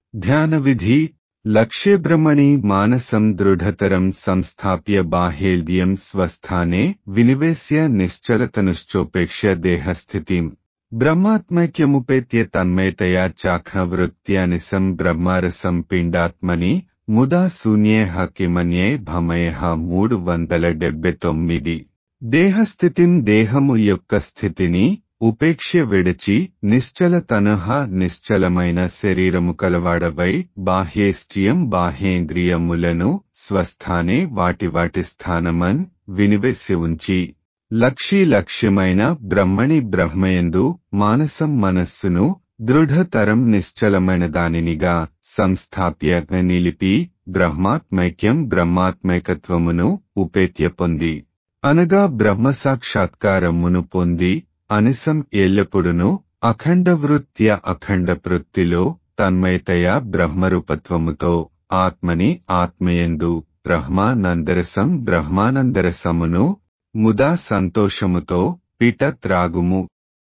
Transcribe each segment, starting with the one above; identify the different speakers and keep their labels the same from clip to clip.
Speaker 1: ధ్యానవిధి లక్ష్యబ్రహ్మణి మానసం దృఢతరం సంస్థాప్య బాహ్యేల్ద్యం స్వస్థానే వినివేశ్య నిశ్చలతనుశ్చోపేక్ష్య దేహస్థితిం బ్రహ్మాత్మైక్యముపేత్య తన్మయతయా చాఖ్నవృత్త్యా నిసం బ్రహ్మరసం పిండాత్మని ముదా శూన్యేహ కిమన్యే భమయః మూడు వందల డెబ్బై తొమ్మిది దేహస్థితిం దేహము యొక్క స్థితిని ఉపేక్ష్య విడిచి నిశ్చల తనహ నిశ్చలమైన శరీరము కలవాడవై బాహ్యేష్ట్రియం బాహ్యేంద్రియములను స్వస్థానే వాటి వాటి స్థానమన్ వినివేసి ఉంచి లక్షీ లక్ష్యమైన బ్రహ్మణి బ్రహ్మయందు మానసం మనస్సును దృఢతరం నిశ్చలమైన దానినిగా సంస్థాప్య నిలిపి బ్రహ్మాత్మైక్యం బ్రహ్మాత్మైకత్వమును ఉపేత్య పొంది అనగా బ్రహ్మ సాక్షాత్కారమును పొంది అనిసం ఎల్లప్పుడును అఖండవృత్య అఖండ వృత్తిలో తన్మయతయ బ్రహ్మరూపత్వముతో ఆత్మని ఆత్మయందు బ్రహ్మానందరసం బ్రహ్మానందరసమును ముదా సంతోషముతో పిట త్రాగుము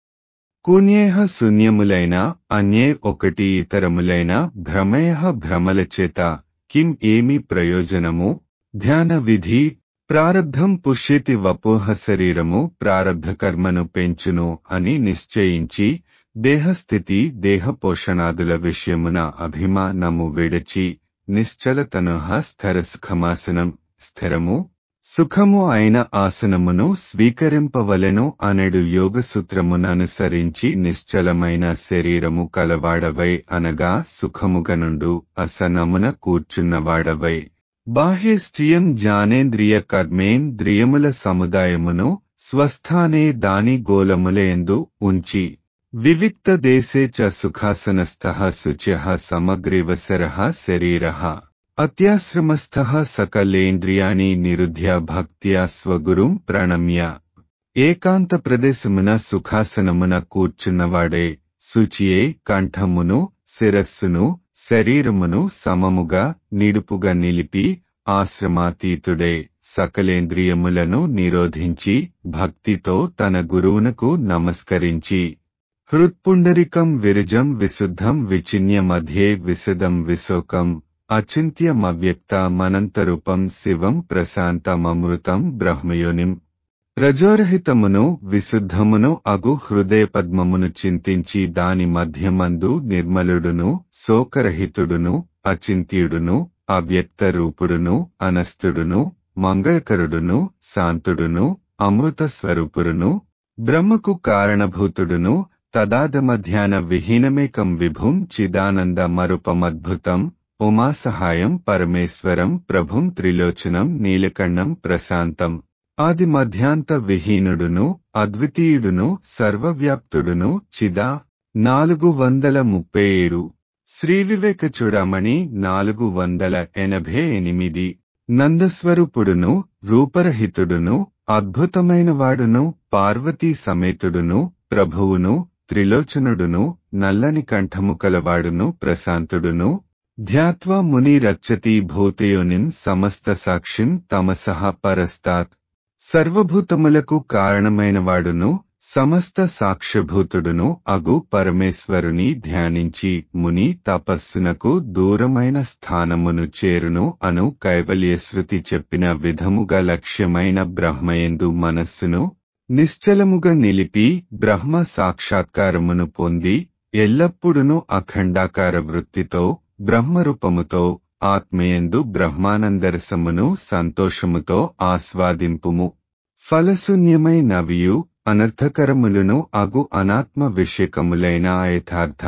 Speaker 1: కూన్యేహ శూన్యములైన అన్యే ఒకటి ఇతరములైన భ్రమయ భ్రమల చేత కిం ఏమి ప్రయోజనము ధ్యాన విధి ప్రారబ్ధం పుష్యతి వపోహ శరీరము ప్రారబ్ధ కర్మను పెంచును అని నిశ్చయించి దేహస్థితి దేహ పోషణాదుల విషయమున అభిమానము విడచి నిశ్చలతనుహ స్థిర సుఖమాసనం స్థిరము సుఖము అయిన ఆసనమును స్వీకరింపవలెను అనడు యోగసూత్రముననుసరించి నిశ్చలమైన శరీరము కలవాడవై అనగా సుఖముగనుండు అసనమున కూర్చున్నవాడవై బాహ్యస్ట్రియం జ్ఞానేంద్రియ కర్మేంద్రియముల సముదాయమును స్వస్థానే దాని గోలములయందు ఉంచి వివిక్త దేశే చ సుఖాసనస్థ శుచ్య సమగ్రీవసర శరీర అత్యాశ్రమస్థ సకలేంద్రియాణి నిరుధ్య భక్త్యా స్వగురుం ప్రణమ్య ఏకాంత ప్రదేశమున సుఖాసనమున కూర్చున్నవాడే శుచియే కంఠమును శిరస్సును శరీరమును సమముగా నిడుపుగా నిలిపి ఆశ్రమాతీతుడే సకలేంద్రియములను నిరోధించి భక్తితో తన గురువునకు నమస్కరించి హృత్పుండరికం విరజం విశుద్ధం విచిన్య మధ్యే విశదం విశోకం అచింత్యమవ్యక్తమనంతరూపం శివం ప్రశాంతమమృతం బ్రహ్మయోనిం రజోరహితమును విశుద్ధమును అగు హృదయ పద్మమును చింతించి దాని మధ్యమందు నిర్మలుడును శోకరహితుడును అచింత్యుడును అవ్యక్త రూపుడును అనస్తుడును మంగళకరుడును శాంతుడును అమృత స్వరూపుడును బ్రహ్మకు కారణభూతుడును తదాదమధ్యాన విహీనమేకం విభుం చిదానంద మరుపమద్భుతం ఉమాసహాయం పరమేశ్వరం ప్రభుం త్రిలోచనం నీలకంఠం ప్రశాంతం ఆది మధ్యాంత విహీనుడును అద్వితీయుడును సర్వవ్యాప్తుడును చిదా నాలుగు వందల ముప్పై ఏడు శ్రీ వివేక చూడమణి నాలుగు వందల ఎనభై ఎనిమిది నందస్వరూపుడును రూపరహితుడును అద్భుతమైన వాడును పార్వతీ సమేతుడును ప్రభువును త్రిలోచనుడును నల్లని కంఠము కలవాడును ప్రశాంతుడును ధ్యాత్వా ముని రచ్చతి భూతయోనిం సమస్త సాక్షిం తమసహ పరస్తాత్ సర్వభూతములకు కారణమైనవాడును సమస్త సాక్ష్యభూతుడును అగు పరమేశ్వరుని ధ్యానించి ముని తపస్సునకు దూరమైన స్థానమును చేరును అను కైవల్యశ్రుతి చెప్పిన విధముగా లక్ష్యమైన బ్రహ్మయందు మనస్సును నిశ్చలముగా నిలిపి బ్రహ్మ సాక్షాత్కారమును పొంది ఎల్లప్పుడును అఖండాకార వృత్తితో బ్రహ్మరూపముతో ఆత్మయందు బ్రహ్మానందరసమును సంతోషముతో ఆస్వాదింపుము ఫలశూన్యమై నవియు అనర్థకరములను అగు అనాత్మ విషయకములైన యథార్థ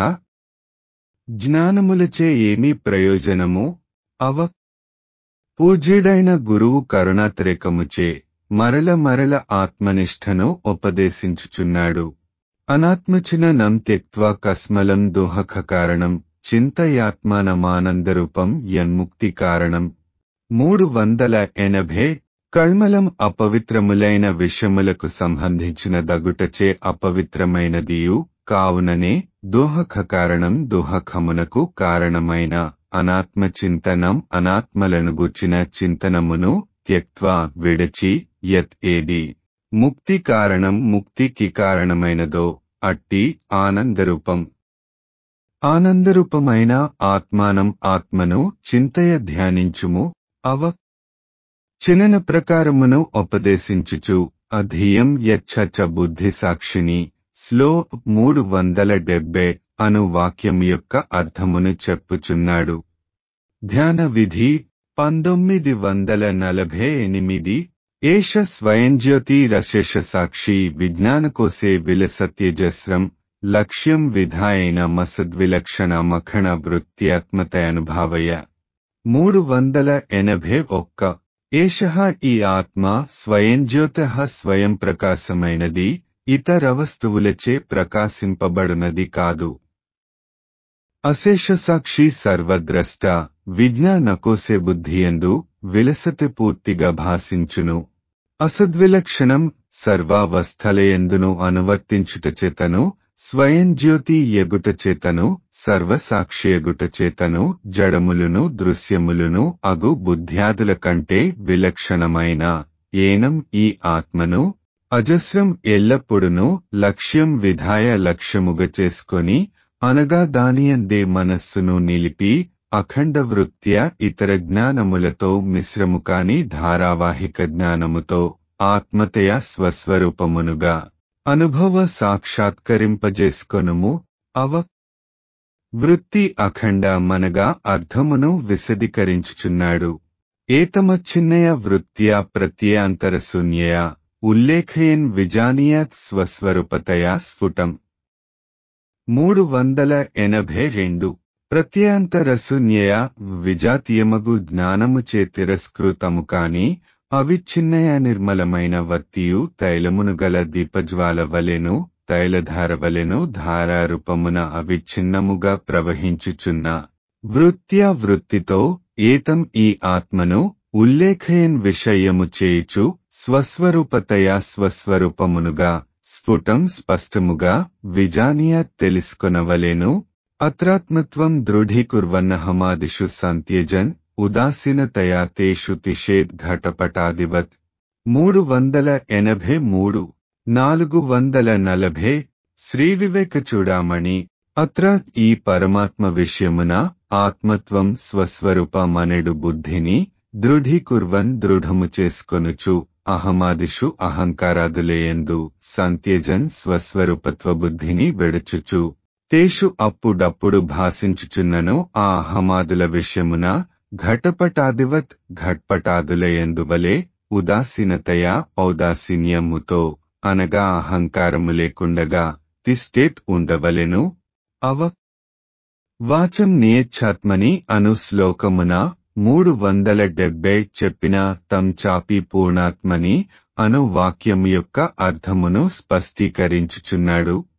Speaker 1: జ్ఞానములచే ఏమీ ప్రయోజనము అవ పూజ్యుడైన గురువు కరుణాత్రేకముచే మరల మరల ఆత్మనిష్టను ఉపదేశించుచున్నాడు అనాత్మచిన నం త్యక్వా కస్మలం దోహక కారణం చింతయాత్మానమానందరూపం యన్ముక్తి కారణం మూడు వందల ఎనభై కల్మలం అపవిత్రములైన విషములకు సంబంధించిన దగుటచే అపవిత్రమైనదియు కావుననే దోహక కారణం దోహకమునకు కారణమైన అనాత్మ చింతనం అనాత్మలను గుర్చిన చింతనమును త్యక్వా విడచి యత్ ఏది ముక్తి కారణం ముక్తికి కారణమైనదో అట్టి ఆనందరూపం ఆనందరూపమైన ఆత్మానం ఆత్మను చింతయ ధ్యానించుము అవ చినన ప్రకారమును ఉపదేశించుచు అధీయం యచ్చ బుద్ధి సాక్షిని స్లో మూడు వందల డెబ్బై అను వాక్యం యొక్క అర్థమును చెప్పుచున్నాడు ధ్యాన విధి పంతొమ్మిది వందల నలభై ఎనిమిది ఏష స్వయంజ్యోతి రశేష సాక్షి విజ్ఞానకోసే విలసత్యజస్రం లక్ష్యం విధాయన మసద్విలక్షణ మఖణ వృత్త్యాత్మతయనుభావయ మూడు వందల ఎనభై ఒక్క ఏష ఈ ఆత్మ స్వయంజ్యోత స్వయం ప్రకాశమైనది ఇతర వస్తువులచే ప్రకాశింపబడునది కాదు అశేష సాక్షి సర్వద్రష్ట విజ్ఞానకోసే బుద్ధియందు విలసతి పూర్తిగా భాషించును అసద్విలక్షణం సర్వావస్థలయందును అనువర్తించుట చేతను స్వయం జ్యోతి ఎగుట చేతను సర్వసాక్షి ఎగుట చేతను జడములును దృశ్యములును అగు బుద్ధ్యాదుల కంటే విలక్షణమైన ఏనం ఈ ఆత్మను అజస్రం ఎల్లప్పుడును లక్ష్యం విధాయ లక్ష్యముగా చేసుకొని అనగా దానియందే మనస్సును నిలిపి అఖండ వృత్త్య ఇతర జ్ఞానములతో మిశ్రము కాని ధారావాహిక జ్ఞానముతో ఆత్మతయ స్వస్వరూపమునుగా అనుభవ సాక్షాత్కరింపజేసుకొనుము అవ వృత్తి అఖండ మనగా అర్థమును విశదీకరించుచున్నాడు ఏతమచ్చిన్నయ వృత్త్యా ప్రత్యయాంతర శూన్యయ ఉల్లేఖయన్ విజానీయాత్ స్వస్వరూపతయా స్ఫుటం మూడు వందల ఎనభై రెండు ప్రత్యయాంతరశూన్యయ విజాతీయమగు జ్ఞానముచే తిరస్కృతము కాని అవిచ్ఛిన్నయ నిర్మలమైన వత్తియు తైలమును గల దీపజ్వాల వలెను తైలధార వలెను ధారారూపమున అవిచ్ఛిన్నముగా ప్రవహించుచున్న వృత్త్యా వృత్తితో ఏతం ఈ ఆత్మను ఉల్లేఖయన్ విషయము చేయుచు స్వస్వరూపతయా స్వస్వరూపమునుగా స్ఫుటం స్పష్టముగా విజానీయ తెలుసుకొనవలెను అత్రాత్మత్వం దృఢీకుర్వన్నహమాదిషు సంత్యజన్ ఉదాసీనతయా తేషు తిషేద్ ఘటపటాదివత్ మూడు వందల ఎనభై మూడు నాలుగు వందల నలభై శ్రీ వివేక చూడామణి అత్ర ఈ పరమాత్మ విషయమున ఆత్మత్వం స్వస్వరూపమనెడు బుద్ధిని దృఢీకుర్వన్ దృఢము చేసుకొనుచు అహమాదిషు అహంకారాదులేయందు సంత్యజన్ స్వస్వరూపత్వ బుద్ధిని వెడుచుచు తేషు అప్పుడప్పుడు భాషించుచున్నను ఆ అహమాదుల విషయమున ఘటపటాదివత్ ఘట్పటాదులయందువలే ఉదాసీనతయా ఔదాసీన్యముతో అనగా అహంకారము లేకుండగా తిష్టేత్ ఉండవలెను అవ వాచం నియచ్ఛాత్మని అను శ్లోకమున మూడు వందల డెబ్బై చెప్పిన తం చాపి పూర్ణాత్మని అను వాక్యం యొక్క అర్థమును స్పష్టీకరించుచున్నాడు